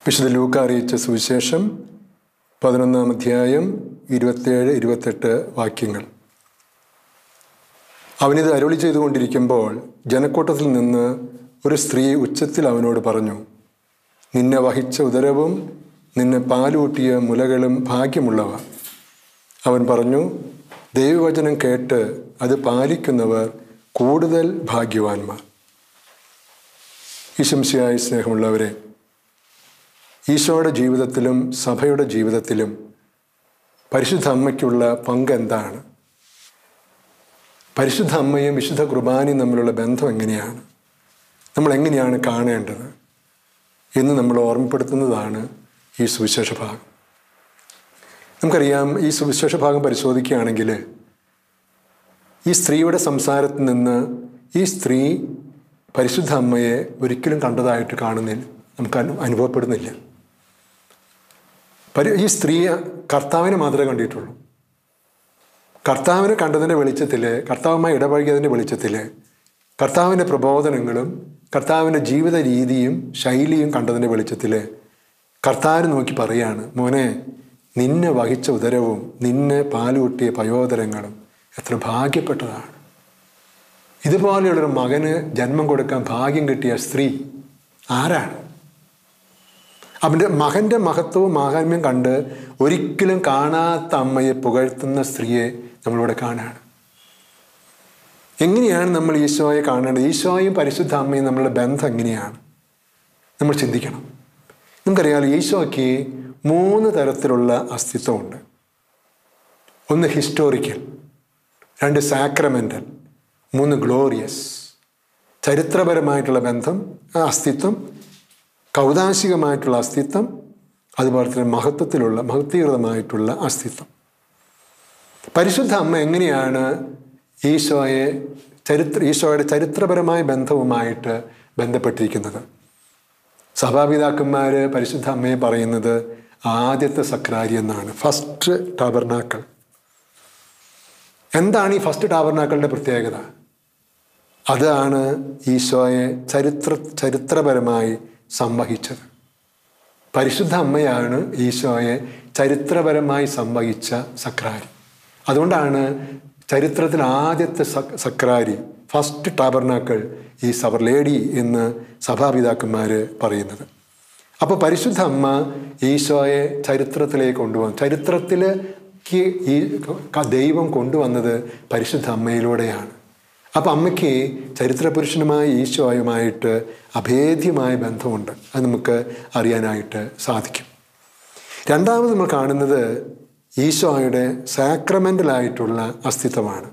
വിശുദ്ധ ലൂക്ക അറിയിച്ച സുവിശേഷം പതിനൊന്നാം അധ്യായം ഇരുപത്തേഴ് ഇരുപത്തെട്ട് വാക്യങ്ങൾ അവനിത് അരുളി ചെയ്തുകൊണ്ടിരിക്കുമ്പോൾ ജനക്കൂട്ടത്തിൽ നിന്ന് ഒരു സ്ത്രീ ഉച്ചത്തിൽ അവനോട് പറഞ്ഞു നിന്നെ വഹിച്ച ഉദരവും നിന്നെ പാലൂട്ടിയ മുലകളും ഭാഗ്യമുള്ളവ അവൻ പറഞ്ഞു ദൈവവചനം കേട്ട് അത് പാലിക്കുന്നവർ കൂടുതൽ ഭാഗ്യവാന്മാർ ഈശംശയായ സ്നേഹമുള്ളവരെ ഈശോയുടെ ജീവിതത്തിലും സഭയുടെ ജീവിതത്തിലും പരിശുദ്ധ അമ്മയ്ക്കുള്ള പങ്ക് എന്താണ് പരിശുദ്ധ അമ്മയും വിശുദ്ധ കുർബാനയും തമ്മിലുള്ള ബന്ധം എങ്ങനെയാണ് നമ്മൾ എങ്ങനെയാണ് കാണേണ്ടത് എന്ന് നമ്മൾ ഓർമ്മപ്പെടുത്തുന്നതാണ് ഈ സുവിശേഷ ഭാഗം നമുക്കറിയാം ഈ സുവിശേഷ ഭാഗം പരിശോധിക്കുകയാണെങ്കിൽ ഈ സ്ത്രീയുടെ സംസാരത്തിൽ നിന്ന് ഈ സ്ത്രീ പരിശുദ്ധ അമ്മയെ ഒരിക്കലും കണ്ടതായിട്ട് കാണുന്നില്ല നമുക്ക് അനു- അനുഭവപ്പെടുന്നില്ല പരി ഈ സ്ത്രീ കർത്താവിനെ മാത്രമേ കണ്ടിട്ടുള്ളൂ കർത്താവിനെ കണ്ടതിൻ്റെ വെളിച്ചത്തിൽ കർത്താവുമായി ഇടപഴകിയതിൻ്റെ വെളിച്ചത്തിൽ കർത്താവിൻ്റെ പ്രബോധനങ്ങളും കർത്താവിൻ്റെ ജീവിത രീതിയും ശൈലിയും കണ്ടതിൻ്റെ വെളിച്ചത്തിൽ കർത്താവിനെ നോക്കി പറയാണ് മോനെ നിന്നെ വഹിച്ച ഉദരവും നിന്നെ പാലുകൂട്ടിയ പയോദരങ്ങളും എത്ര ഭാഗ്യപ്പെട്ടതാണ് ഇതുപോലെയുള്ളൊരു മകന് ജന്മം കൊടുക്കാൻ ഭാഗ്യം കിട്ടിയ സ്ത്രീ ആരാണ് അവൻ്റെ മകൻ്റെ മഹത്വവും മാഹാത്മ്യം കണ്ട് ഒരിക്കലും കാണാത്ത അമ്മയെ പുകഴ്ത്തുന്ന സ്ത്രീയെ നമ്മളിവിടെ കാണാണ് എങ്ങനെയാണ് നമ്മൾ ഈശോയെ കാണേണ്ടത് ഈശോയും പരിശുദ്ധ അമ്മയും നമ്മളുടെ ബന്ധം എങ്ങനെയാണ് നമ്മൾ ചിന്തിക്കണം നമുക്കറിയാലോ ഈശോയ്ക്ക് മൂന്ന് തരത്തിലുള്ള അസ്തിത്വമുണ്ട് ഒന്ന് ഹിസ്റ്റോറിക്കൽ രണ്ട് സാക്രമെൻ്റൽ മൂന്ന് ഗ്ലോറിയസ് ചരിത്രപരമായിട്ടുള്ള ബന്ധം ആ അസ്തിത്വം കൗതാശികമായിട്ടുള്ള അസ്തിത്വം അതുപോലെ തന്നെ മഹത്വത്തിലുള്ള മഹത്വീകൃതമായിട്ടുള്ള അസ്തിത്വം പരിശുദ്ധ അമ്മ എങ്ങനെയാണ് ഈശോയെ ചരിത്ര ഈശോയുടെ ചരിത്രപരമായ ബന്ധവുമായിട്ട് ബന്ധപ്പെട്ടിരിക്കുന്നത് സഭാപിതാക്കന്മാർ പരിശുദ്ധ അമ്മയെ പറയുന്നത് ആദ്യത്തെ സക്രാരി എന്നാണ് ഫസ്റ്റ് ടാബർനാക്കൾ എന്താണ് ഈ ഫസ്റ്റ് ടാബർനാക്കളുടെ പ്രത്യേകത അതാണ് ഈശോയെ ചരിത്ര ചരിത്രപരമായി സംവഹിച്ചത് പരിശുദ്ധ അമ്മയാണ് ഈശോയെ ചരിത്രപരമായി സംവഹിച്ച സക്രാരി അതുകൊണ്ടാണ് ചരിത്രത്തിൽ ആദ്യത്തെ സക്- സക്രാരി ഫസ്റ്റ് ടാബർനാക്കൾ ഈ സവർ ലേഡി എന്ന് സഭാപിതാക്കന്മാർ പറയുന്നത് അപ്പോൾ പരിശുദ്ധ അമ്മ ഈശോയെ ചരിത്രത്തിലേക്ക് കൊണ്ടുവന്നു ചരിത്രത്തിലേക്ക് ഈ ക- ദൈവം കൊണ്ടുവന്നത് പരിശുദ്ധ അമ്മയിലൂടെയാണ് അപ്പം അമ്മയ്ക്ക് ചരിത്രപുരുഷനുമായ ഈശോയുമായിട്ട് അഭേദ്യമായ ബന്ധമുണ്ട് അത് നമുക്ക് അറിയാനായിട്ട് സാധിക്കും രണ്ടാമത് നമ്മൾ കാണുന്നത് ഈശോയുടെ സാക്രമെൻ്റലായിട്ടുള്ള അസ്തിത്വമാണ്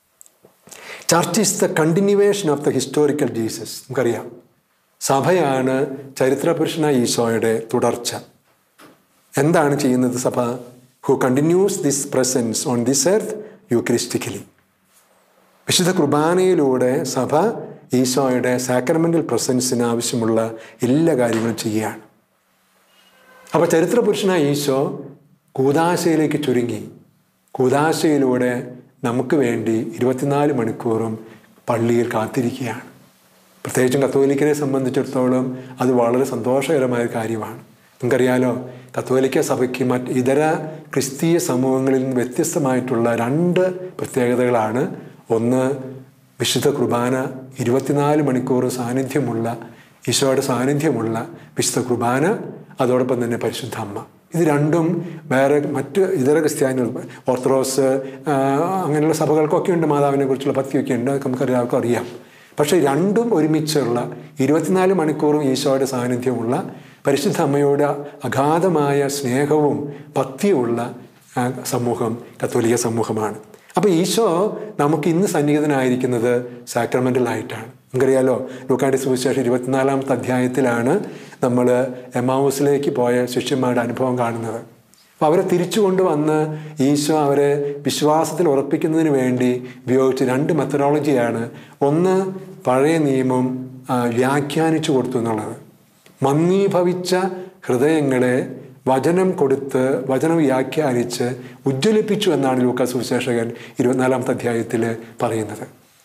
church is the continuation of the historical Jesus നമുക്കറിയാം സഭയാണ് ചരിത്രപുരുഷനായ ഈശോയുടെ തുടർച്ച എന്താണ് ചെയ്യുന്നത് സഭ who continues this presence on this earth eucharistically വിശുദ്ധ കുർബാനയിലൂടെ സഭ ഈശോയുടെ സാക്രമെൻ്റൽ പ്രസൻസിന് ആവശ്യമുള്ള എല്ലാ കാര്യങ്ങളും ചെയ്യുകയാണ് അപ്പോൾ ചരിത്രപുരുഷനായ ഈശോ കൂതാശയിലേക്ക് ചുരുങ്ങി കൂതാശയിലൂടെ നമുക്ക് വേണ്ടി ഇരുപത്തിനാല് മണിക്കൂറും പള്ളിയിൽ കാത്തിരിക്കുകയാണ് പ്രത്യേകിച്ചും കത്തോലിക്കരെ സംബന്ധിച്ചിടത്തോളം അത് വളരെ സന്തോഷകരമായ ഒരു കാര്യമാണ് നിങ്ങൾക്കറിയാലോ കത്തോലിക്ക സഭയ്ക്ക് മറ്റ് ഇതര ക്രിസ്തീയ സമൂഹങ്ങളിൽ നിന്ന് വ്യത്യസ്തമായിട്ടുള്ള രണ്ട് പ്രത്യേകതകളാണ് ഒന്ന് വിശുദ്ധ കുർബാന ഇരുപത്തിനാല് മണിക്കൂർ സാന്നിധ്യമുള്ള ഈശോയുടെ സാന്നിധ്യമുള്ള വിശുദ്ധ കുർബാന അതോടൊപ്പം തന്നെ പരിശുദ്ധ അമ്മ ഇത് രണ്ടും വേറെ മറ്റ് ഇതര ക്രിസ്ത്യാനികൾ ഓർത്തഡോക്സ് ആ, അങ്ങനെയുള്ള സഭകൾക്കൊക്കെ ഉണ്ട് മാതാവിനെ കുറിച്ചുള്ള ഭക്തിയൊക്കെ ഉണ്ട് അതൊക്കെ നമുക്ക് എല്ലാവർക്കും അറിയാം പക്ഷേ രണ്ടും ഒരുമിച്ചുള്ള ഇരുപത്തിനാല് മണിക്കൂറും ഈശോയുടെ സാന്നിധ്യമുള്ള പരിശുദ്ധ അമ്മയോട് അഗാധമായ സ്നേഹവും ഭക്തിയുമുള്ള ആ, സമൂഹം കത്തോലിക്ക സമൂഹമാണ് അപ്പോൾ ഈശോ നമുക്ക് ഇന്ന് സന്നിഹിതനായിരിക്കുന്നത് സാക്രമെൻ്റലായിട്ടാണ് നമുക്കറിയാലോ ലൂക്കാടി സുവിശേഷം ഇരുപത്തിനാലാമത്തെ അധ്യായത്തിലാണ് നമ്മൾ എമാവൂസിലേക്ക് പോയ ശിഷ്യന്മാരുടെ അനുഭവം കാണുന്നത് അപ്പോൾ അവരെ തിരിച്ചു കൊണ്ടുവന്ന് ഈശോ അവരെ വിശ്വാസത്തിൽ ഉറപ്പിക്കുന്നതിന് വേണ്ടി ഉപയോഗിച്ച രണ്ട് മെത്തഡോളജിയാണ് ഒന്ന് പഴയ നിയമം ആ, വ്യാഖ്യാനിച്ചു കൊടുത്തു എന്നുള്ളത് മന്ദീഭവിച്ച ഹൃദയങ്ങളെ വചനം കൊടുത്ത് വചനം വ്യാഖ്യാനിച്ച് ഉജ്ജ്വലിപ്പിച്ചു എന്നാണ് ലൂക്കാ സുവിശേഷകൻ ഇരുപത്തിനാലാമത്തെ അധ്യായത്തിൽ പറയുന്നത്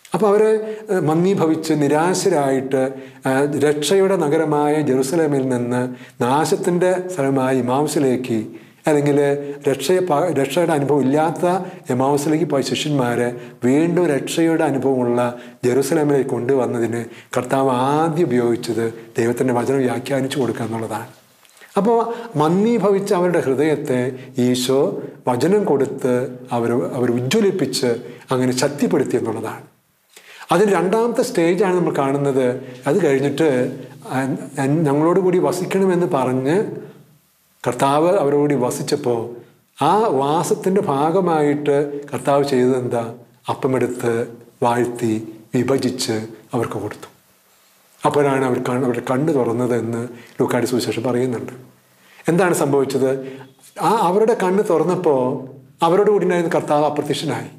അപ്പോൾ അവർ മന്ദീഭവിച്ച് നിരാശരായിട്ട് ആ, രക്ഷയുടെ നഗരമായ ജെറുസലേമിൽ നിന്ന് നാശത്തിൻ്റെ സ്ഥലമായ ഇമാംസിലേക്ക് അല്ലെങ്കിൽ രക്ഷയെ പ- രക്ഷയുടെ അനുഭവം ഇല്ലാത്ത എമാവസിലേക്ക് പോയ ശിഷ്യന്മാരെ വീണ്ടും രക്ഷയുടെ അനുഭവമുള്ള ജെറുസലേമിലേക്ക് കൊണ്ടുവന്നതിന് കർത്താവ് ആദ്യം ഉപയോഗിച്ചത് ദൈവത്തിൻ്റെ വചനം വ്യാഖ്യാനിച്ചു കൊടുക്കുക എന്നുള്ളതാണ് അപ്പോൾ മന്ദീഭവിച്ച അവരുടെ ഹൃദയത്തെ ഈശോ വചനം കൊടുത്ത് അവർ അവർ ഉജ്ജ്വലിപ്പിച്ച് അങ്ങനെ ശക്തിപ്പെടുത്തി എന്നുള്ളതാണ് അതിന് രണ്ടാമത്തെ സ്റ്റേജാണ് നമ്മൾ കാണുന്നത് അത് കഴിഞ്ഞിട്ട് അ- അ- ഞങ്ങളോട് കൂടി വസിക്കണമെന്ന് പറഞ്ഞ് കർത്താവ് അവരോട് വസിച്ചപ്പോൾ ആ വാസത്തിൻ്റെ ഭാഗമായിട്ട് കർത്താവ് ചെയ്തത് എന്താ അപ്പമെടുത്ത് വാഴ്ത്തി വിഭജിച്ച് അവർക്ക് കൊടുത്തു അപ്പോഴാണ് അവർ കണ്ണ് അവരുടെ കണ്ണ് തുറന്നത് എന്ന് ലൂക്കാടി സുവിശേഷം പറയുന്നുണ്ട് എന്താണ് സംഭവിച്ചത് ആ അവരുടെ കണ്ണ് തുറന്നപ്പോൾ അവരോട് കൂടി ഉണ്ടായിരുന്ന കർത്താവ് അപ്രത്യക്ഷനായി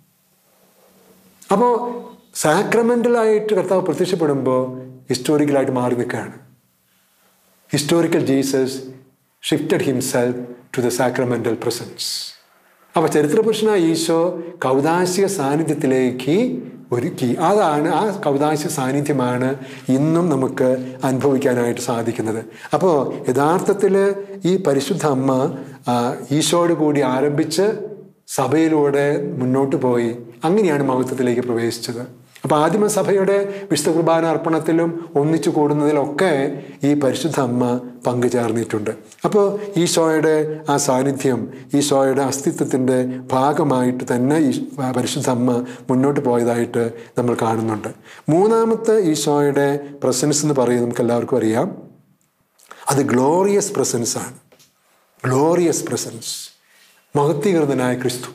അപ്പോൾ സാക്രമെൻ്റലായിട്ട് കർത്താവ് പ്രത്യക്ഷപ്പെടുമ്പോൾ ഹിസ്റ്റോറിക്കലായിട്ട് മാറി നിൽക്കുകയാണ് historical Jesus shifted himself to the sacramental presence അപ്പോൾ ചരിത്രപുരുഷനായ ഈശോ കൗതാശിക സാന്നിധ്യത്തിലേക്ക് ഒരുക്കി അതാണ് ആ കൗതാശിക സാന്നിധ്യമാണ് ഇന്നും നമുക്ക് അനുഭവിക്കാനായിട്ട് സാധിക്കുന്നത് അപ്പോൾ യഥാർത്ഥത്തിൽ ഈ പരിശുദ്ധ അമ്മ ആ, ഈശോയോട് കൂടി ആരംഭിച്ച് സഭയിലൂടെ മുന്നോട്ട് പോയി അങ്ങനെയാണ് മഹത്വത്തിലേക്ക് പ്രവേശിച്ചത് അപ്പോൾ ആദിമ സഭയുടെ വിശുദ്ധ കുർബാന അർപ്പണത്തിലും ഒന്നിച്ചു കൂടുന്നതിലൊക്കെ ഈ പരിശുദ്ധ അമ്മ പങ്കുചേർന്നിട്ടുണ്ട് അപ്പോൾ ഈശോയുടെ ആ സാന്നിധ്യം ഈശോയുടെ അസ്തിത്വത്തിൻ്റെ ഭാഗമായിട്ട് തന്നെ ഈ പരിശുദ്ധ അമ്മ മുന്നോട്ട് പോയതായിട്ട് നമ്മൾ കാണുന്നുണ്ട് മൂന്നാമത്തെ ഈശോയുടെ പ്രസൻസ് എന്ന് പറയുന്നത് നമുക്ക് എല്ലാവർക്കും അറിയാം അത് ഗ്ലോറിയസ് പ്രസൻസ് ആണ് ഗ്ലോറിയസ് പ്രസൻസ് മഹത്വീകൃതനായ ക്രിസ്തു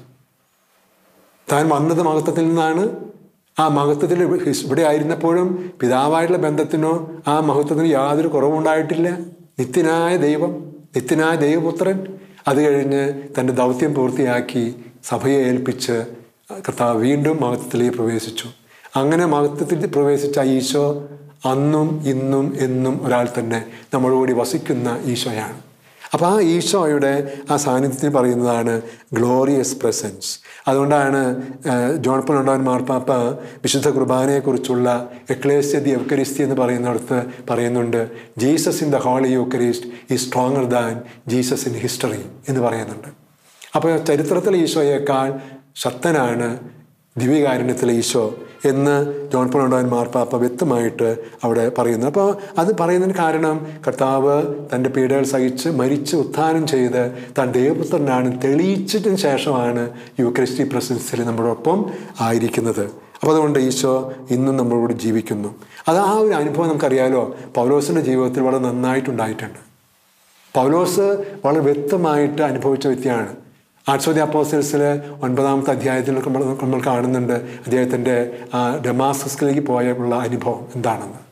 താൻ വന്നത് മഹത്വത്തിൽ നിന്നാണ് ആ മഹത്വത്തിൽ ഇവിടെ ആയിരുന്നപ്പോഴും പിതാവായിട്ടുള്ള ബന്ധത്തിനോ ആ മഹത്വത്തിന് യാതൊരു കുറവുണ്ടായിട്ടില്ല നിത്യനായ ദൈവം നിത്യനായ ദൈവപുത്രൻ അത് കഴിഞ്ഞ് തൻ്റെ ദൗത്യം പൂർത്തിയാക്കി സഭയെ ഏൽപ്പിച്ച് കർത്താവ് വീണ്ടും മഹത്വത്തിലേക്ക് പ്രവേശിച്ചു അങ്ങനെ മഹത്വത്തിൽ പ്രവേശിച്ച ഈശോ അന്നും ഇന്നും എന്നും ഒരാൾ തന്നെ നമ്മളോടി വസിക്കുന്ന ഈശോയാണ് അപ്പോൾ ആ ഈശോയുടെ ആ സാന്നിധ്യത്തിന് പറയുന്നതാണ് ഗ്ലോറിയസ് പ്രസൻസ് അതുകൊണ്ടാണ് ആ, ജോൺ പോൾ ഉണ്ടാവൻ മാർപ്പാപ്പ വിശുദ്ധ കുർബാനയെക്കുറിച്ചുള്ള എക്ലേസ്യ ദി എവക്കരിസ്തി എന്ന് പറയുന്നിടത്ത് പറയുന്നുണ്ട് Jesus in the holy Eucharist is stronger than Jesus in history എന്ന് പറയുന്നുണ്ട് അപ്പോൾ ചരിത്രത്തിലെ ഈശോയേക്കാൾ ശക്തനാണ് ദിവ്യകാരുണ്യത്തിലെ ഈശോ എന്ന് ജോൺ പോൾ ഉണ്ടാവൻ മാർപ്പാപ്പ വ്യക്തമായിട്ട് അവിടെ പറയുന്നു അപ്പോൾ അത് പറയുന്നതിന് കാരണം കർത്താവ് തൻ്റെ പീഡകൾ സഹിച്ച് മരിച്ച് ഉത്ഥാനം ചെയ്ത് താൻ ദൈവപുത്രനാണ് തെളിയിച്ചതിന് ശേഷമാണ് യുക്രിസ്റ്റി പ്രസൻസിൽ നമ്മളോടൊപ്പം ആയിരിക്കുന്നത് അപ്പോൾ അതുകൊണ്ട് ഈശോ ഇന്നും നമ്മളോട് ജീവിക്കുന്നു അത് ആ ഒരു അനുഭവം നമുക്കറിയാലോ പൗലോസിൻ്റെ ജീവിതത്തിൽ വളരെ നന്നായിട്ടുണ്ടായിട്ടുണ്ട് പൗലോസ് വളരെ വ്യക്തമായിട്ട് അനുഭവിച്ച വ്യക്തിയാണ് ആർട്സ് ദി അപ്പോസിൽസിലെ ഒൻപതാമത്തെ അധ്യായത്തിൽ നമ്മൾ നമ്മൾ കാണുന്നുണ്ട് അദ്ദേഹത്തിൻ്റെ ഡെമാസ്കസിലേക്ക് പോയുള്ള അനുഭവം എന്താണെന്ന്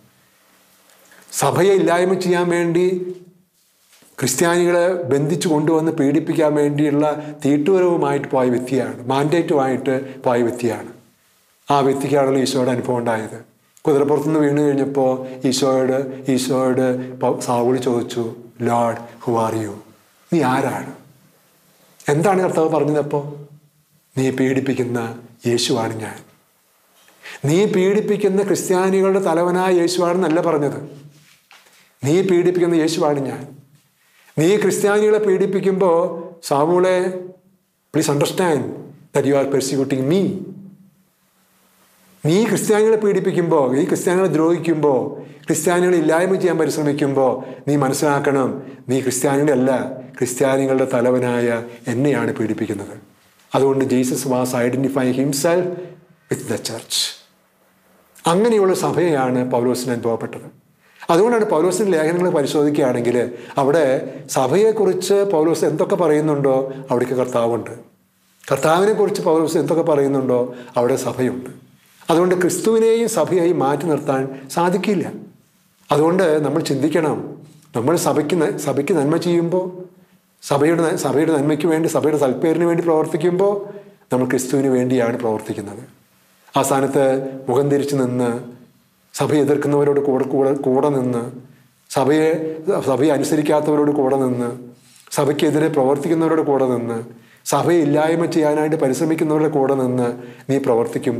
സഭയെ ഇല്ലായ്മ ചെയ്യാൻ വേണ്ടി ക്രിസ്ത്യാനികളെ ബന്ധിച്ചു കൊണ്ടുവന്ന് പീഡിപ്പിക്കാൻ വേണ്ടിയുള്ള തീട്ടുവരവുമായിട്ട് പോയ വ്യക്തിയാണ് മാൻഡേറ്റുമായിട്ട് പോയ വ്യക്തിയാണ് ആ വ്യക്തിക്കാണല്ലോ ഈശോയുടെ അനുഭവം ഉണ്ടായത് കുതിരപ്പുറത്തുനിന്ന് വീണ് കഴിഞ്ഞപ്പോൾ ഈശോയോട് ഈശോയോട് പ- സാവൂളി ചോദിച്ചു ലോഡ് ഹു ആർ യു നീ ആരാണ് എന്താണ് കർത്താവ് പറഞ്ഞതപ്പോൾ നീ പീഡിപ്പിക്കുന്ന യേശുവാണ് ഞാൻ നീ പീഡിപ്പിക്കുന്ന ക്രിസ്ത്യാനികളുടെ തലവനായ യേശുവാണെന്നല്ല പറഞ്ഞത് നീ പീഡിപ്പിക്കുന്ന യേശുവാണ് ഞാൻ നീ ക്രിസ്ത്യാനികളെ പീഡിപ്പിക്കുമ്പോൾ സാവൂളെ please understand that you are persecuting me നീ ക്രിസ്ത്യാനികളെ പീഡിപ്പിക്കുമ്പോൾ ഈ ക്രിസ്ത്യാനികളെ ദ്രോഹിക്കുമ്പോൾ ക്രിസ്ത്യാനികളെ ഇല്ലായ്മ ചെയ്യാൻ പരിശ്രമിക്കുമ്പോൾ നീ മനസ്സിലാക്കണം നീ ക്രിസ്ത്യാനികളെ അല്ല ക്രിസ്ത്യാനികളുടെ തലവനായ എന്നെയാണ് പീഡിപ്പിക്കുന്നത് അതുകൊണ്ട് Jesus was identify himself with the church അങ്ങനെയുള്ള സഭയാണ് പൗലോസിന് അനുഭവപ്പെട്ടത് അതുകൊണ്ടാണ് പൗലോസിൻ്റെ ലേഖനങ്ങൾ പരിശോധിക്കുകയാണെങ്കിൽ അവിടെ സഭയെക്കുറിച്ച് പൗലോസ് എന്തൊക്കെ പറയുന്നുണ്ടോ അവിടേക്ക് കർത്താവുണ്ട് കർത്താവിനെ കുറിച്ച് പൗലോസ് എന്തൊക്കെ പറയുന്നുണ്ടോ അവിടെ സഭയുണ്ട് അതുകൊണ്ട് ക്രിസ്തുവിനെയും സഭയെയും മാറ്റി നിർത്താൻ സാധിക്കില്ല അതുകൊണ്ട് നമ്മൾ ചിന്തിക്കണം നമ്മൾ സഭയ്ക്ക് ന- സഭയ്ക്ക് നന്മ ചെയ്യുമ്പോൾ സഭയുടെ ന- സഭയുടെ നന്മയ്ക്ക് വേണ്ടി സഭയുടെ സൽപ്പേരിന് വേണ്ടി പ്രവർത്തിക്കുമ്പോൾ നമ്മൾ ക്രിസ്തുവിന് വേണ്ടിയാണ് പ്രവർത്തിക്കുന്നത് ആ സ്ഥാനത്ത് മുഖം തിരിച്ചു നിന്ന് സഭയെ എതിർക്കുന്നവരോട് കൂടെ കൂടെ കൂടെ നിന്ന് സഭയെ സഭയെ അനുസരിക്കാത്തവരോട് കൂടെ നിന്ന് സഭയ്ക്കെതിരെ പ്രവർത്തിക്കുന്നവരുടെ കൂടെ നിന്ന് സഭയെ ഇല്ലായ്മ ചെയ്യാനായിട്ട് പരിശ്രമിക്കുന്നവരുടെ കൂടെ നിന്ന് നീ പ്രവർത്തിക്കുമ്പോൾ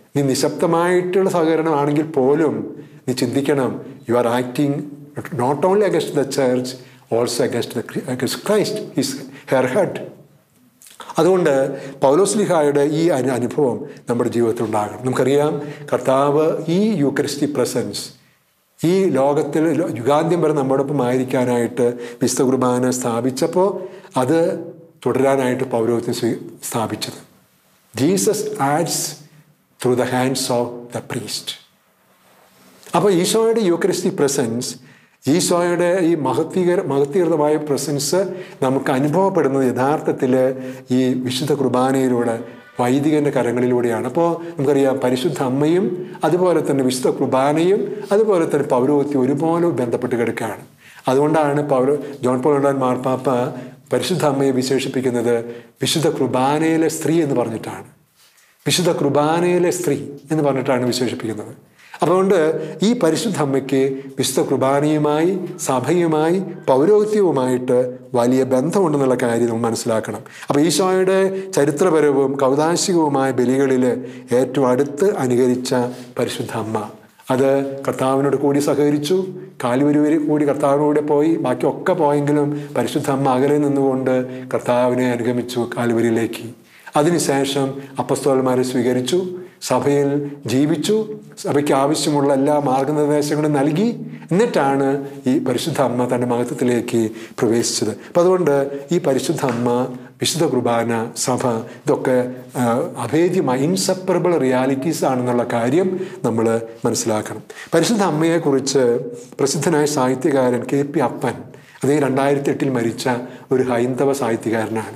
നീ നിശബ്ദമായിട്ടുള്ള സഹകരണമാണെങ്കിൽ പോലും നീ ചിന്തിക്കണം you are acting not only against the church also against the against Christ his her head അതുകൊണ്ട് പൗലോസ്ലിഹായുടെ ഈ അനു അനുഭവം നമ്മുടെ ജീവിതത്തിൽ ഉണ്ടാകണം നമുക്കറിയാം കർത്താവ് ഈ യൂക്രിസ്റ്റി പ്രസൻസ് ഈ ലോകത്തിൽ യുഗാന്ത്യം വരെ നമ്മോടൊപ്പം ആയിരിക്കാനായിട്ട് വിശുദ്ധ കുർബാന സ്ഥാപിച്ചപ്പോൾ അത് തുടരാനായിട്ട് പൗരോഹിത്യം സ്വീ സ്ഥാപിച്ചത് Jesus adds through the hands of the priest അപ്പോൾ ഈശോയുടെ യൂക്രിസ്റ്റി പ്രസൻസ് ഈശോയുടെ ഈ മഹത്വീകര മഹത്വീകൃതമായ പ്രസൻസ് നമുക്ക് അനുഭവപ്പെടുന്നത് യഥാർത്ഥത്തിൽ ഈ വിശുദ്ധ കുർബാനയിലൂടെ വൈദികന്റെ കരങ്ങളിലൂടെയാണ് അപ്പോൾ നമുക്കറിയാം പരിശുദ്ധ അമ്മയും അതുപോലെ തന്നെ വിശുദ്ധ കുർബാനയും അതുപോലെ തന്നെ പൗരോഹിത്യം ഒരുപോലെ ബന്ധപ്പെട്ട് കിടക്കുകയാണ് അതുകൊണ്ടാണ് പൗര ജോൺ പോൾ മാർപ്പാപ്പ പരിശുദ്ധ അമ്മയെ വിശേഷിപ്പിക്കുന്നത് വിശുദ്ധ കുർബാനയിലെ സ്ത്രീ എന്ന് പറഞ്ഞിട്ടാണ് വിശുദ്ധ കുർബാനയിലെ സ്ത്രീ എന്ന് പറഞ്ഞിട്ടാണ് വിശേഷിപ്പിക്കുന്നത് അതുകൊണ്ട് ഈ പരിശുദ്ധ അമ്മയ്ക്ക് വിശുദ്ധ കുർബാനയുമായി സഭയുമായി പൗരോഹിത്യവുമായിട്ട് വലിയ ബന്ധമുണ്ടെന്നുള്ള കാര്യം നമ്മൾ മനസ്സിലാക്കണം അപ്പോൾ ഈശോയുടെ ചരിത്രപരവും കൗതാശികവുമായ ബലികളിൽ ഏറ്റവും അടുത്ത് അനുകരിച്ച പരിശുദ്ധ അമ്മ അത് കർത്താവിനോട് കൂടി സഹകരിച്ചു കാലുവരുവരി കൂടി കർത്താവിനോട് പോയി ബാക്കിയൊക്കെ പോയെങ്കിലും പരിശുദ്ധ അമ്മ അകലെ നിന്നുകൊണ്ട് കർത്താവിനെ അനുഗമിച്ചു കാലുവരിയിലേക്ക് അതിനുശേഷം അപ്പസ്തോലന്മാരെ സ്വീകരിച്ചു സഭയിൽ ജീവിച്ചു സഭയ്ക്ക് ആവശ്യമുള്ള എല്ലാ മാർഗനിർദ്ദേശങ്ങളും നൽകി എന്നിട്ടാണ് ഈ പരിശുദ്ധ അമ്മ തൻ്റെ മഹത്വത്തിലേക്ക് പ്രവേശിച്ചത് അപ്പം അതുകൊണ്ട് ഈ പരിശുദ്ധ അമ്മ വിശുദ്ധ കുർബാന സഭ ഇതൊക്കെ അഭേദ്യമായ ഇൻസെപ്പറബിൾ റിയാലിറ്റീസ് ആണെന്നുള്ള കാര്യം നമ്മൾ മനസ്സിലാക്കണം പരിശുദ്ധ അമ്മയെക്കുറിച്ച് പ്രസിദ്ധനായ സാഹിത്യകാരൻ കെ പി അപ്പൻ അദ്ദേഹം രണ്ടായിരത്തി എട്ടിൽ മരിച്ച ഒരു ഹൈന്ദവ സാഹിത്യകാരനാണ്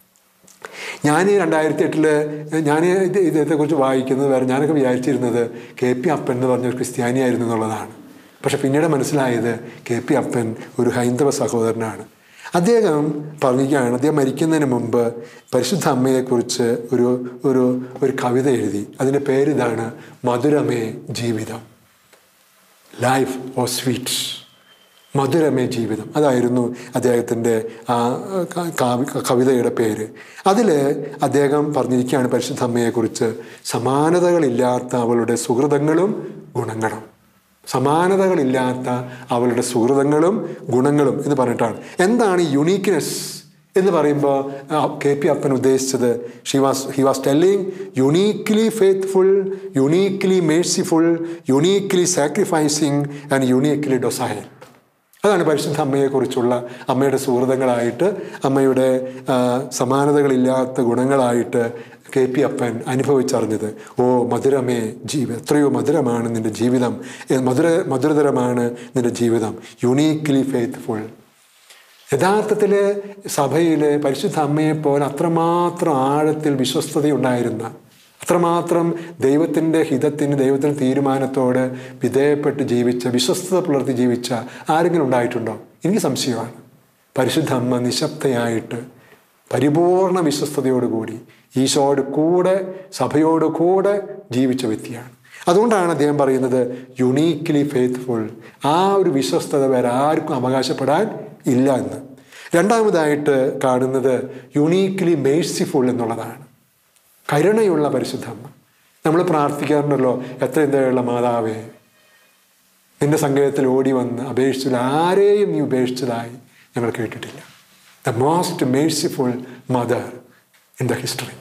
ഞാൻ ഈ രണ്ടായിരത്തി എട്ടില് ഞാൻ ഇത് ഇദ്ദേഹത്തെക്കുറിച്ച് വായിക്കുന്നത് വേറെ ഞാനൊക്കെ വിചാരിച്ചിരുന്നത് കെ പി അപ്പൻ എന്ന് പറഞ്ഞൊരു ക്രിസ്ത്യാനിയായിരുന്നു എന്നുള്ളതാണ് പക്ഷെ പിന്നീട് മനസ്സിലായത് കെ പി അപ്പൻ ഒരു ഹൈന്ദവ സഹോദരനാണ് അദ്ദേഹം പറയുകയാണ് അദ്ദേഹം മരിക്കുന്നതിന് മുമ്പ് പരിശുദ്ധ അമ്മയെക്കുറിച്ച് ഒരു ഒരു ഒരു കവിത എഴുതി അതിൻ്റെ പേരിതാണ് മധുരമേ ജീവിതം ലൈഫ് ഓ സ്വീറ്റ് മധുരമേ ജീവിതം അതായിരുന്നു അദ്ദേഹത്തിൻ്റെ ആ കവിതയുടെ പേര് അതിൽ അദ്ദേഹം പറഞ്ഞിരിക്കുകയാണ് പരിശുദ്ധ അമ്മയെക്കുറിച്ച് സമാനതകളില്ലാത്ത അവളുടെ സുഹൃതങ്ങളും ഗുണങ്ങളും സമാനതകളില്ലാത്ത അവളുടെ സുഹൃതങ്ങളും ഗുണങ്ങളും എന്ന് പറഞ്ഞിട്ടാണ് എന്താണ് യുണീക്ക്നെസ് എന്ന് പറയുമ്പോൾ കെ പി അപ്പൻ ഉദ്ദേശിച്ചത് she was he was telling uniquely faithful uniquely merciful uniquely sacrificing and uniquely docile അതാണ് പരിശുദ്ധ അമ്മയെക്കുറിച്ചുള്ള അമ്മയുടെ സുഹൃതങ്ങളായിട്ട് അമ്മയുടെ സമാനതകളില്ലാത്ത ഗുണങ്ങളായിട്ട് കെ പി അപ്പൻ അനുഭവിച്ചറിഞ്ഞത് ഓ മധുരമേ ജീവിതം എത്രയോ മധുരമാണ് നിൻ്റെ ജീവിതം മധുര മധുരതരമാണ് നിൻ്റെ ജീവിതം യുണീക്ക്ലി ഫെയ്ത്ത്ഫുൾ യഥാർത്ഥത്തിൽ സഭയിൽ പരിശുദ്ധ അമ്മയെപ്പോലെ അത്രമാത്രം ആഴത്തിൽ വിശ്വസ്തതയുണ്ടായിരുന്ന അത്രമാത്രം ദൈവത്തിൻ്റെ ഹിതത്തിന് ദൈവത്തിൻ്റെ തീരുമാനത്തോട് വിധേയപ്പെട്ട് ജീവിച്ച വിശ്വസ്തത പുലർത്തി ജീവിച്ച ആരെങ്കിലും ഉണ്ടായിട്ടുണ്ടോ എനിക്ക് സംശയമാണ് പരിശുദ്ധ അമ്മ നിശബ്ദയായിട്ട് പരിപൂർണ വിശ്വസ്തയോടുകൂടി ഈശോയോട് കൂടെ സഭയോട് കൂടെ ജീവിച്ച വ്യക്തിയാണ് അതുകൊണ്ടാണ് അദ്ദേഹം പറയുന്നത് യുണീക്ക്ലി ഫെയ്ത്ത്ഫുൾ ആ ഒരു വിശ്വസ്തത വേറെ ആർക്കും അവകാശപ്പെടാൻ ഇല്ല എന്ന് രണ്ടാമതായിട്ട് കാണുന്നത് യുണീക്ക്ലി മേഴ്സിഫുൾ എന്നുള്ളതാണ് കരുണയുള്ള പരിശുദ്ധമ്മ നമ്മൾ പ്രാർത്ഥിക്കാറുണ്ടല്ലോ എത്ര എന്തയുള്ള മാതാവേ നിന്റെ സങ്കേതത്തിൽ ഓടി വന്ന് അപേക്ഷിച്ചില്ല ആരെയും നീ ഉപേക്ഷിച്ചതായി ഞങ്ങൾ കേട്ടിട്ടില്ല the most merciful mother in the history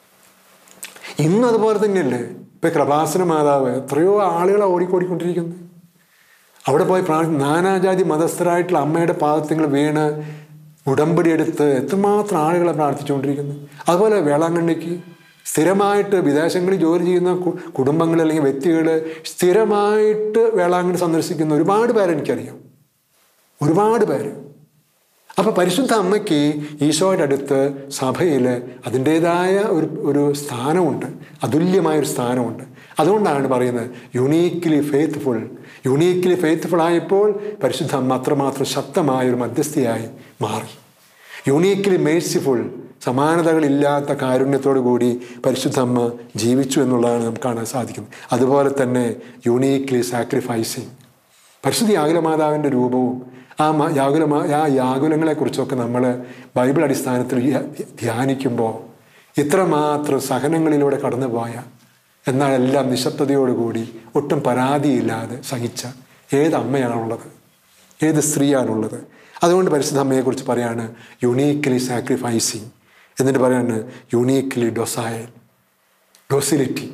ഇന്നും അതുപോലെ തന്നെയല്ലേ ഇപ്പൊ കൃപാസന മാതാവ് എത്രയോ ആളുകളെ ഓടിക്കോടിക്കൊണ്ടിരിക്കുന്നത് അവിടെ പോയി പ്രാർത്ഥി നാനാജാതി മതസ്ഥരായിട്ടുള്ള അമ്മയുടെ പാദത്തിങ്ങൾ വീണ് ഉടമ്പടി എടുത്ത് എത്രമാത്രം ആളുകളെ പ്രാർത്ഥിച്ചുകൊണ്ടിരിക്കുന്നു അതുപോലെ വേളാങ്കണ്ണിക്ക് സ്ഥിരമായിട്ട് വിദേശങ്ങളിൽ ജോലി ചെയ്യുന്ന കുടുംബങ്ങൾ അല്ലെങ്കിൽ വ്യക്തികൾ സ്ഥിരമായിട്ട് വേളാങ്കണ്ണി സന്ദർശിക്കുന്ന ഒരുപാട് പേരെ എനിക്കറിയാം ഒരുപാട് പേര് അപ്പോൾ പരിശുദ്ധ അമ്മയ്ക്ക് ഈശോയുടെ അടുത്ത് സഭയിൽ അതിൻ്റേതായ ഒരു ഒരു സ്ഥാനമുണ്ട് അതുല്യമായൊരു സ്ഥാനമുണ്ട് അതുകൊണ്ടാണ് പറയുന്നത് യുണീക്ക്ലി ഫെയ്ത്ത്ഫുൾ യുണീക്ക്ലി ഫെയ്ത്ത്ഫുൾ ആയപ്പോൾ പരിശുദ്ധ അമ്മ അത്രമാത്രം ശക്തമായ ഒരു മധ്യസ്ഥയായി മാറി യുണീക്ക്ലി മേഴ്സിഫുൾ സമാനതകളില്ലാത്ത കാരുണ്യത്തോടു കൂടി പരിശുദ്ധ അമ്മ ജീവിച്ചു എന്നുള്ളതാണ് നമുക്ക് കാണാൻ സാധിക്കുന്നത് അതുപോലെ തന്നെ യുണീക്ക്ലി സാക്രിഫൈസിങ് പരിശുദ്ധ യാകുലമാതാവിൻ്റെ രൂപവും ആ യാകുലമാ ആ യാകുലങ്ങളെക്കുറിച്ചൊക്കെ നമ്മൾ ബൈബിൾ അടിസ്ഥാനത്തിൽ ധ്യാനിക്കുമ്പോൾ ഇത്രമാത്രം സഹനങ്ങളിലൂടെ കടന്നുപോയ എന്നാൽ എല്ലാം നിശബ്ദതയോടുകൂടി ഒട്ടും പരാതിയില്ലാതെ സഹിച്ച ഏത് അമ്മയാണുള്ളത് ഏത് സ്ത്രീയാണുള്ളത് അതുകൊണ്ട് പരിശുദ്ധ അമ്മയെക്കുറിച്ച് പറയാണ് യുണീക്കലി സാക്രിഫൈസിങ് എന്നിട്ട് പറയാണ് യുണീക്കലി ഡൊസൈൽ ഡൊസിലിറ്റി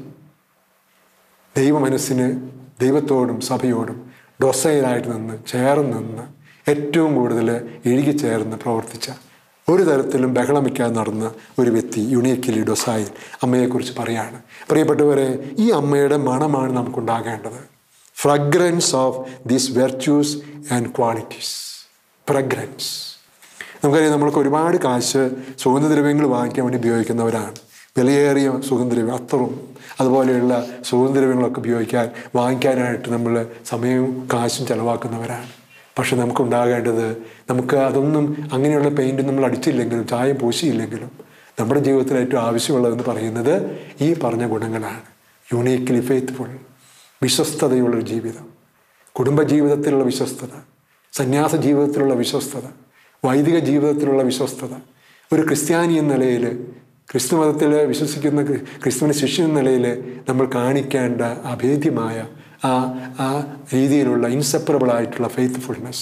ദൈവമനസ്സിന് ദൈവത്തോടും സഭയോടും ഡൊസൈലായിട്ട് നിന്ന് ചേർന്ന് നിന്ന് ഏറ്റവും കൂടുതൽ ഇഴുകിച്ചേർന്ന് പ്രവർത്തിച്ച ഒരു തരത്തിലും ബഹളമിക്കാതെ നടന്ന ഒരു വ്യക്തി യുണീക്കലി ഡൊസായിൽ അമ്മയെക്കുറിച്ച് പറയാണ് പ്രിയപ്പെട്ടവരെ ഈ അമ്മയുടെ മണമാണ് നമുക്കുണ്ടാകേണ്ടത് fragrance of these virtues and qualities fragrance നമുക്കറിയാം നമ്മൾക്ക് ഒരുപാട് കാശ് സുഗന്ധദ്രവ്യങ്ങൾ വാങ്ങിക്കാൻ വേണ്ടി ഉപയോഗിക്കുന്നവരാണ് വിലയേറിയ സുഗന്ധദ്രവ്യം അത്തറും അതുപോലെയുള്ള സുഗന്ധദ്രവ്യങ്ങളൊക്കെ ഉപയോഗിക്കാൻ വാങ്ങിക്കാനായിട്ട് നമ്മൾ സമയവും കാശും ചിലവാക്കുന്നവരാണ് പക്ഷെ നമുക്കുണ്ടാകേണ്ടത് നമുക്ക് അതൊന്നും അങ്ങനെയുള്ള പെയിൻറ്റ് നമ്മൾ അടിച്ചില്ലെങ്കിലും ചായം പൂശിയില്ലെങ്കിലും നമ്മുടെ ജീവിതത്തിൽ ഏറ്റവും ആവശ്യമുള്ളതെന്ന് പറയുന്നത് ഈ പറഞ്ഞ ഗുണങ്ങളാണ് യുണീക്കലി ഫെയ്ത്ത്ഫുൾ വിശ്വസ്തതയുള്ളൊരു ജീവിതം കുടുംബജീവിതത്തിലുള്ള വിശ്വസ്തത സന്യാസ ജീവിതത്തിലുള്ള വിശ്വസ്തത വൈദിക ജീവിതത്തിലുള്ള വിശ്വസ്തത ഒരു ക്രിസ്ത്യാനി എന്ന നിലയിൽ ക്രിസ്തു മതത്തിൽ വിശ്വസിക്കുന്ന ക്രിസ്തുവിന് ശിഷ്യ എന്ന നിലയിൽ നമ്മൾ കാണിക്കേണ്ട അഭേദ്യമായ ആ ആ രീതിയിലുള്ള ഇൻസെപ്പറബിൾ ആയിട്ടുള്ള ഫെയ്ത്ത്ഫുൾനെസ്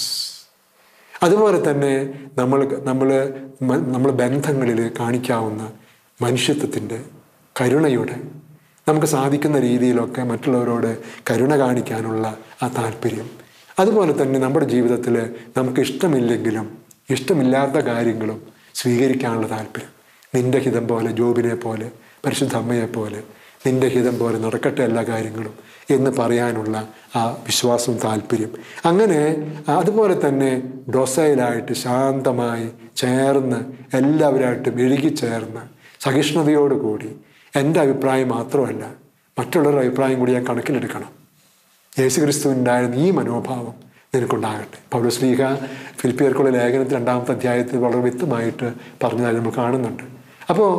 അതുപോലെ തന്നെ നമ്മൾ നമ്മൾ നമ്മൾ ബന്ധങ്ങളിൽ കാണിക്കാവുന്ന മനുഷ്യത്വത്തിൻ്റെ കരുണയുടെ നമുക്ക് സാധിക്കുന്ന രീതിയിലൊക്കെ മറ്റുള്ളവരോട് കരുണ കാണിക്കാനുള്ള ആ താല്പര്യം അതുപോലെ തന്നെ നമ്മുടെ ജീവിതത്തിൽ നമുക്ക് ഇഷ്ടമില്ലെങ്കിലും ഇഷ്ടമില്ലാത്ത കാര്യങ്ങളും സ്വീകരിക്കാനുള്ള താല്പര്യം നിന്റെ ഹിതം പോലെ ജോബിനെ പോലെ പരിശുദ്ധ അമ്മയെ പോലെ നിന്റെ ഹിതം പോലെ നടക്കട്ടെ എല്ലാ കാര്യങ്ങളും എന്ന് പറയാനുള്ള ആ വിശ്വാസവും താല്പര്യം അങ്ങനെ അതുപോലെ തന്നെ ഡൊസൈലായിട്ട് ശാന്തമായി ചേർന്ന് എല്ലാവരായിട്ടും ഇഴുകിച്ചേർന്ന് സഹിഷ്ണുതയോടുകൂടി എൻ്റെ അഭിപ്രായം മാത്രമല്ല മറ്റുള്ളവരുടെ അഭിപ്രായം കൂടി ഞാൻ കണക്കിലെടുക്കണം യേശുക്രിസ്തുവിനുണ്ടായിരുന്ന ഈ മനോഭാവം നിനക്കുണ്ടാകട്ടെ പൗലോസ്ലീഹ ഫിലിപ്പിയർക്കുള്ള ലേഖനത്തിൽ രണ്ടാമത്തെ അധ്യായത്തിൽ വളരെ വ്യക്തമായിട്ട് പറഞ്ഞതായി നമ്മൾ കാണുന്നുണ്ട് അപ്പോൾ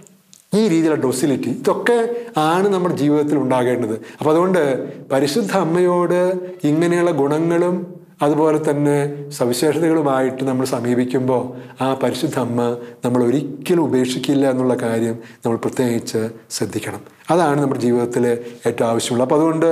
ഈ രീതിയിലുള്ള ഡൊസിലിറ്റി ഇതൊക്കെ ആണ് നമ്മുടെ ജീവിതത്തിൽ ഉണ്ടാകേണ്ടത് അപ്പോൾ അതുകൊണ്ട് പരിശുദ്ധ അമ്മയോട് ഇങ്ങനെയുള്ള ഗുണങ്ങളും അതുപോലെ തന്നെ സവിശേഷതകളുമായിട്ട് നമ്മൾ സമീപിക്കുമ്പോൾ ആ പരിശുദ്ധ അമ്മ നമ്മൾ ഒരിക്കലും ഉപേക്ഷിക്കില്ല എന്നുള്ള കാര്യം നമ്മൾ പ്രത്യേകിച്ച് ശ്രദ്ധിക്കണം അതാണ് നമ്മുടെ ജീവിതത്തിൽ ഏറ്റവും ആവശ്യമുള്ളത് അപ്പോൾ അതുകൊണ്ട്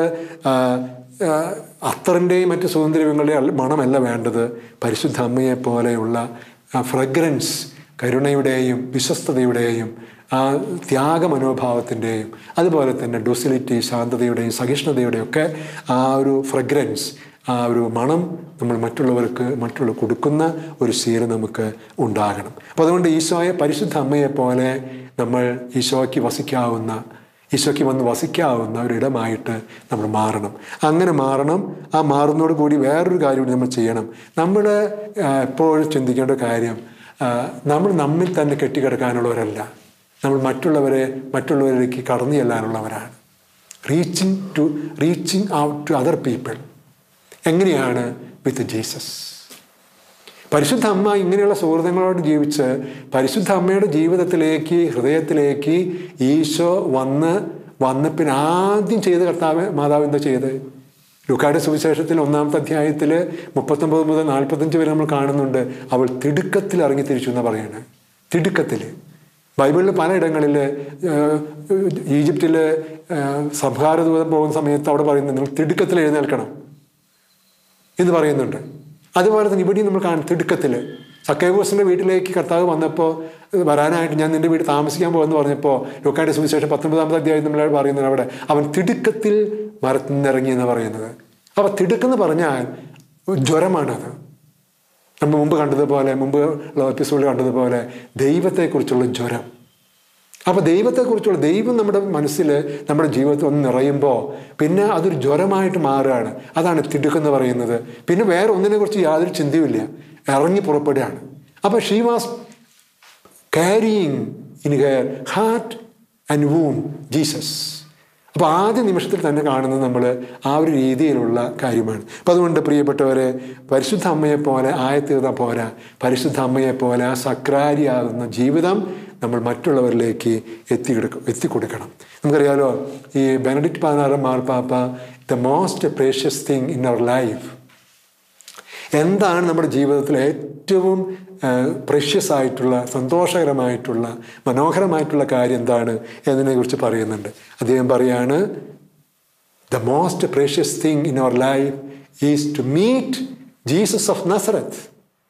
അത്തറിൻ്റെയും മറ്റ് സുഗന്ധദ്രവ്യങ്ങളുടെയും മണമല്ല വേണ്ടത് പരിശുദ്ധ അമ്മയെ പോലെയുള്ള ഫ്രഗ്രൻസ് കരുണയുടെയും വിശ്വസ്തതയുടെയും ആ ത്യാഗ മനോഭാവത്തിൻ്റെയും അതുപോലെ തന്നെ ഡൊസിലിറ്റി ശാന്തതയുടെയും സഹിഷ്ണുതയുടെയും ഒക്കെ ആ ഒരു ഫ്രഗ്രൻസ് ആ ഒരു മണം നമ്മൾ മറ്റുള്ളവർക്ക് മറ്റുള്ള കൊടുക്കുന്ന ഒരു ശീലം നമുക്ക് ഉണ്ടാകണം അപ്പോൾ അതുകൊണ്ട് ഈശോയെ പരിശുദ്ധ അമ്മയെ പോലെ നമ്മൾ ഈശോയ്ക്ക് വസിക്കാവുന്ന ഈശോയ്ക്ക് വന്ന് വസിക്കാവുന്ന ഒരിടമായിട്ട് നമ്മൾ മാറണം അങ്ങനെ മാറണം ആ മാറുന്നതോട് കൂടി വേറൊരു കാര്യം കൂടി നമ്മൾ ചെയ്യണം നമ്മൾ എപ്പോഴും ചിന്തിക്കേണ്ട കാര്യം നമ്മൾ നമ്മിൽ തന്നെ കെട്ടിക്കിടക്കാനുള്ളവരല്ല നമ്മൾ മറ്റുള്ളവരെ മറ്റുള്ളവരിലേക്ക് കടന്നു ചെല്ലാനുള്ളവരാണ് reaching to reaching out to other people എങ്ങനെയാണ് വിത്ത് ജീസസ് പരിശുദ്ധ അമ്മ ഇങ്ങനെയുള്ള സുഹൃത്തുക്കളോട് ജീവിച്ച് പരിശുദ്ധ അമ്മയുടെ ജീവിതത്തിലേക്ക് ഹൃദയത്തിലേക്ക് ഈശോ വന്ന് വന്ന് പിന്നെ ആദ്യം ചെയ്ത് കർത്താവ് മാതാവ് എന്താ ചെയ്ത് ലുക്കായുടെ സുവിശേഷത്തിൽ ഒന്നാമത്തെ അധ്യായത്തിൽ മുപ്പത്തൊമ്പത് മുതൽ നാൽപ്പത്തഞ്ച് വരെ നമ്മൾ കാണുന്നുണ്ട് അവൾ തിടുക്കത്തിൽ ഇറങ്ങി തിരിച്ചു എന്ന് പറയുന്നത് തിടുക്കത്തിൽ ബൈബിളിൽ പലയിടങ്ങളിൽ ഈജിപ്തിൽ സംഹാരദൂതം പോകുന്ന സമയത്ത് അവിടെ പറയുന്നത് നിങ്ങൾ തിടുക്കത്തിൽ എഴുന്നേൽക്കണം എന്ന് പറയുന്നുണ്ട് അതുപോലെ തന്നെ ഇവിടെയും നമ്മൾ കാണും തിടുക്കത്തിൽ സക്കേബോസിൻ്റെ വീട്ടിലേക്ക് കർത്താവ് വന്നപ്പോൾ വരാനായിട്ട് ഞാൻ നിൻ്റെ വീട് താമസിക്കാൻ പോകുമെന്ന് പറഞ്ഞപ്പോൾ ലോക്കായുടെ സുവിശേഷം പത്തൊമ്പതാമത്തെ അധ്യായം നമ്മൾ പറയുന്നത് അവിടെ അവൻ തിടുക്കത്തിൽ മരത്തിൽ നിന്നിറങ്ങി എന്ന് പറയുന്നത് അപ്പോൾ തിടുക്കെന്ന് പറഞ്ഞാൽ ജ്വരമാണത് നമ്മൾ മുമ്പ് കണ്ടതുപോലെ മുമ്പ് ഉള്ള എപ്പിസോഡിൽ കണ്ടതുപോലെ ദൈവത്തെക്കുറിച്ചുള്ള ജ്വരം അപ്പോൾ ദൈവത്തെക്കുറിച്ചുള്ള ദൈവം നമ്മുടെ മനസ്സിൽ നമ്മുടെ ജീവിതത്തിൽ ഒന്ന് നിറയുമ്പോൾ പിന്നെ അതൊരു ജ്വരമായിട്ട് മാറുകയാണ് അതാണ് തിടുക്കെന്ന് പറയുന്നത് പിന്നെ വേറെ ഒന്നിനെ കുറിച്ച് യാതൊരു ചിന്തയുമില്ല ഇറങ്ങി പുറപ്പെടുകയാണ് അപ്പോൾ she was carrying in her heart and whom Jesus അപ്പോൾ ആദ്യ നിമിഷത്തിൽ തന്നെ കാണുന്നത് നമ്മൾ ആ ഒരു രീതിയിലുള്ള കാര്യമാണ് അപ്പോൾ അതുകൊണ്ട് പ്രിയപ്പെട്ടവരെ പരിശുദ്ധ അമ്മയെ പോലെ ആയത്തീർന്ന പോരാ പരിശുദ്ധ അമ്മയെ പോലെ ആ സക്രാരിയാകുന്ന ജീവിതം നമ്മൾ മറ്റുള്ളവരിലേക്ക് എത്തിക്കൊടുക്കും എത്തിക്കൊടുക്കണം നമുക്കറിയാലോ ഈ ബെനഡിക്റ്റ് പതിനാറാം മാർപ്പാപ്പ the most precious thing in our life എന്താണ് നമ്മുടെ ജീവിതത്തിൽ ഏറ്റവും പ്രഷ്യസ് ആയിട്ടുള്ള സന്തോഷകരമായിട്ടുള്ള മനോഹരമായിട്ടുള്ള കാര്യം എന്താണ് എന്നതിനെക്കുറിച്ച് പറയുന്നുണ്ട് അദ്ദേഹം പറയാണ് the most precious thing in our life is to meet Jesus of Nazareth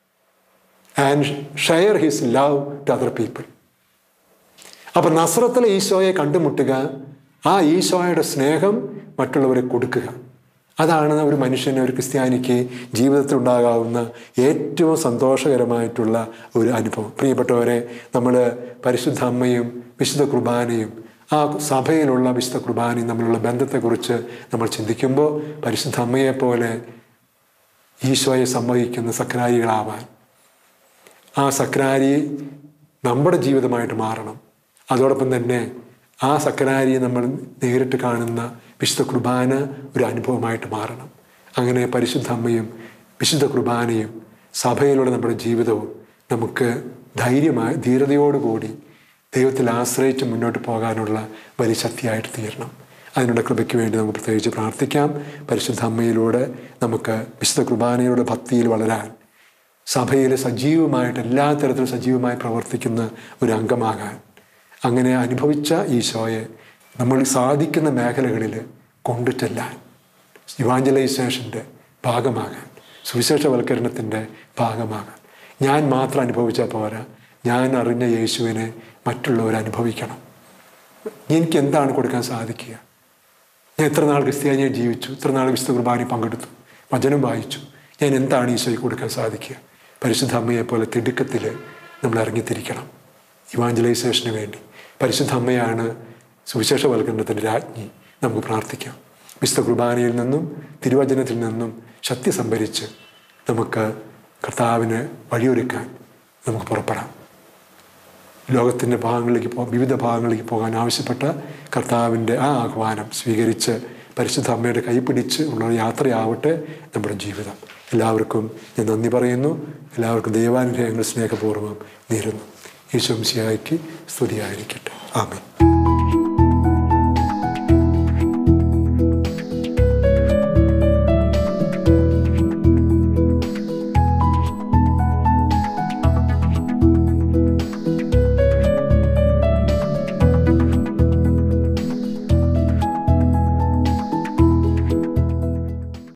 and share his love to other people അപ്പം നസ്രത്തിലെ ഈശോയെ കണ്ടുമുട്ടുക ആ ഈശോയുടെ സ്നേഹം മറ്റുള്ളവരെ കൊടുക്കുക അതാണ് ഒരു മനുഷ്യന് ഒരു ക്രിസ്ത്യാനിക്ക് ജീവിതത്തിൽ ഉണ്ടാകാവുന്ന ഏറ്റവും സന്തോഷകരമായിട്ടുള്ള ഒരു അനുഭവം പ്രിയപ്പെട്ടവരെ നമ്മൾ പരിശുദ്ധ അമ്മയും വിശുദ്ധ കുർബാനയും ആ സഭയിലുള്ള വിശുദ്ധ കുർബാനയും തമ്മിലുള്ള ബന്ധത്തെക്കുറിച്ച് നമ്മൾ ചിന്തിക്കുമ്പോൾ പരിശുദ്ധ അമ്മയെപ്പോലെ ഈശോയെ സമ്മതിക്കുന്ന സക്രാരികളാവാൻ ആ സക്രാരി നമ്മുടെ ജീവിതമായിട്ട് മാറണം അതോടൊപ്പം തന്നെ ആ സക്രാരിയെ നമ്മൾ നേരിട്ട് കാണുന്ന വിശുദ്ധ കുർബാന ഒരു അനുഭവമായിട്ട് മാറണം അങ്ങനെ പരിശുദ്ധ അമ്മയും വിശുദ്ധ കുർബാനയും സഭയിലൂടെ നമ്മുടെ ജീവിതവും നമുക്ക് ധൈര്യമായി ധീരതയോടുകൂടി ദൈവത്തിൽ ആശ്രയിച്ച് മുന്നോട്ട് പോകാനുള്ള വലിയ ശക്തിയായിട്ട് തീരണം അതിനുള്ള കൃപയ്ക്ക് വേണ്ടി നമുക്ക് പ്രത്യേകിച്ച് പ്രാർത്ഥിക്കാം പരിശുദ്ധ അമ്മയിലൂടെ നമുക്ക് വിശുദ്ധ കുർബാനയുടെ ഭക്തിയിൽ വളരാൻ സഭയിൽ സജീവമായിട്ട് എല്ലാ തരത്തിലും സജീവമായി പ്രവർത്തിക്കുന്ന ഒരു അംഗമാകാൻ അങ്ങനെ അനുഭവിച്ച ഈശോയെ നമ്മൾ സാധിക്കുന്ന മേഖലകളിൽ കൊണ്ടു ചെല്ലാൻ ഇവാഞ്ചലൈസേഷൻ്റെ ഭാഗമാകാൻ സുവിശേഷവൽക്കരണത്തിൻ്റെ ഭാഗമാകാൻ ഞാൻ മാത്രം അനുഭവിച്ചാൽ പോരാ ഞാൻ അറിഞ്ഞ യേശുവിനെ മറ്റുള്ളവർ അനുഭവിക്കണം എനിക്ക് എന്താണ് കൊടുക്കാൻ സാധിക്കുക ഞാൻ എത്ര നാൾ ക്രിസ്ത്യാനിയെ ജീവിച്ചു ഇത്ര നാൾ വിശുദ്ധ കുർബാനയിൽ പങ്കെടുത്തു വചനം വായിച്ചു ഞാൻ എന്താണ് ഈശോയ്ക്ക് കൊടുക്കാൻ സാധിക്കുക പരിശുദ്ധ അമ്മയെ പോലെ തിടുക്കത്തിൽ നമ്മൾ ഇറങ്ങിത്തിരിക്കണം ഇവാഞ്ചലൈസേഷന് വേണ്ടി പരിശുദ്ധ അമ്മയാണ് സുവിശേഷവൽക്കരണത്തിൻ്റെ രാജ്ഞി നമുക്ക് പ്രാർത്ഥിക്കാം വിശുദ്ധ കുർബാനയിൽ നിന്നും തിരുവചനത്തിൽ നിന്നും ശക്തി സംഭരിച്ച് നമുക്ക് കർത്താവിന് വഴിയൊരുക്കാൻ നമുക്ക് പുറപ്പെടാം ലോകത്തിൻ്റെ ഭാഗങ്ങളിലേക്ക് പോ വിവിധ ഭാഗങ്ങളിലേക്ക് പോകാൻ ആവശ്യപ്പെട്ട കർത്താവിൻ്റെ ആ ആഹ്വാനം സ്വീകരിച്ച് പരിശുദ്ധ അമ്മയുടെ കൈപിടിച്ച് ഉള്ള യാത്രയാവട്ടെ നമ്മുടെ ജീവിതം എല്ലാവർക്കും ഞാൻ നന്ദി പറയുന്നു എല്ലാവർക്കും ദൈവാനുഗ്രഹങ്ങൾ സ്നേഹപൂർവ്വം നേരുന്നു ഈശോംശിയായിക്ക് സ്തുതിയായിരിക്കട്ടെ ആമേ